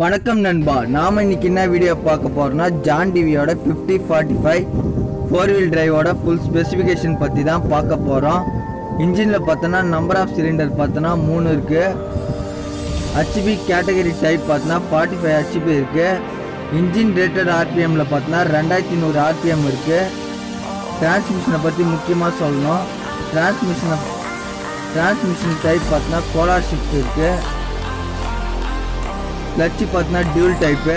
வணக்கம் நண்பா நாம இன்னைக்கு என்ன வீடியோ பார்க்க போறோம்னா ஜான் டிவியோட fifty forty five four wheel டிரைவோட ஃபுல் ஸ்பெசிஃபிகேஷன் பற்றி தான் பார்க்க போகிறோம் இன்ஜினில் பார்த்தோன்னா நம்பர் ஆஃப் சிலிண்டர் பார்த்தோன்னா மூணு இருக்குது ஹச்பி கேட்டகரி டைப் பார்த்தோன்னா ஃபார்ட்டி ஃபைவ் ஹச்பி இருக்குது இன்ஜின் ரேட்டட் ஆர்பிஎம்மில் பார்த்தோன்னா ரெண்டாயிரத்தி நூறு ஆர்பிஎம் இருக்குது டிரான்ஸ்மிஷனை பற்றி முக்கியமாக சொல்லணும் டிரான்ஸ்மிஷனை டிரான்ஸ்மிஷன் டைப் பார்த்தோன்னா கோலார் ஷிஃப்ட் இருக்குது கிளச்சு பார்த்தோன்னா டியூல் டைப்பு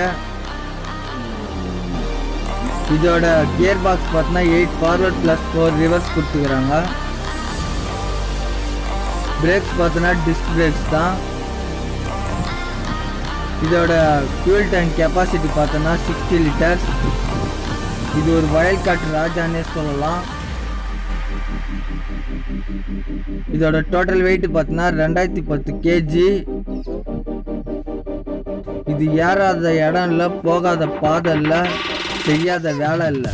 இதோட கியர் பாக்ஸ் பார்த்தோன்னா eight forward plus four reverse கொடுத்துக்கிறாங்க பிரேக்ஸ் பார்த்தோன்னா டிஸ்க் பிரேக்ஸ் தான் இதோட ஃபியூல் டேங்க் கெப்பாசிட்டி பார்த்தோன்னா சிக்ஸ்டி லிட்டர்ஸ் இது ஒரு வயல் காட்டு ராஜானே சொல்லலாம் இதோட டோட்டல் வெயிட் பார்த்தோன்னா ரெண்டாயிரத்தி பத்து கேஜி இது ஏறாத இடம் இல்லை போகாத பாதை இல்லை செய்யாத வேலை இல்லை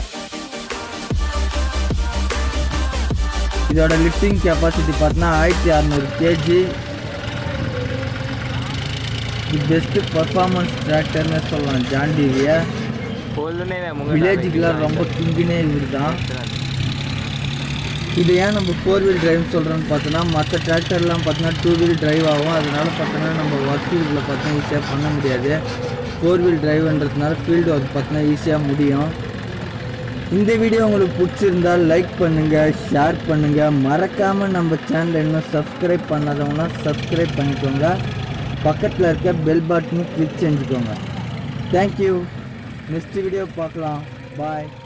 இதோட லிஃப்டிங் கெப்பாசிட்டி பார்த்தோன்னா ஆயிரத்தி அறநூறு கேஜி இது பெஸ்ட்டு பர்ஃபார்மன்ஸ் டிராக்டர்னு சொல்லலாம் ஜாண்டிவியை வில்லேஜுக்கெலாம் ரொம்ப கிங்கினே இவர் தான் இது ஏன் நம்ம ஃபோர் வீல் டிரைவ் சொல்கிறோன்னு பார்த்தோன்னா மற்ற டிராக்டர்லாம் பார்த்தோன்னா டூ வீல் டிரைவ் ஆகும் அதனால பார்த்தோன்னா நம்ம ஒர்க் ஃபீல்டில் பார்த்தோன்னா ஈஸியாக பண்ண முடியாது ஃபோர் வீல் டிரைவ்ன்றதுனால ஃபீல்டு ஒர்க் பார்த்தோன்னா ஈஸியாக முடியும் இந்த வீடியோ உங்களுக்கு பிடிச்சிருந்தால் லைக் பண்ணுங்கள் ஷேர் பண்ணுங்கள் மறக்காமல் நம்ம சேனலை இன்னும் சப்ஸ்கிரைப் பண்ணாதவங்கன்னா சப்ஸ்கிரைப் பண்ணிக்கோங்க பக்கத்தில் இருக்க பெல் பட்டனையும் கிளிக் செஞ்சுக்கோங்க தேங்க்யூ நெக்ஸ்ட் வீடியோ பார்க்கலாம் பாய்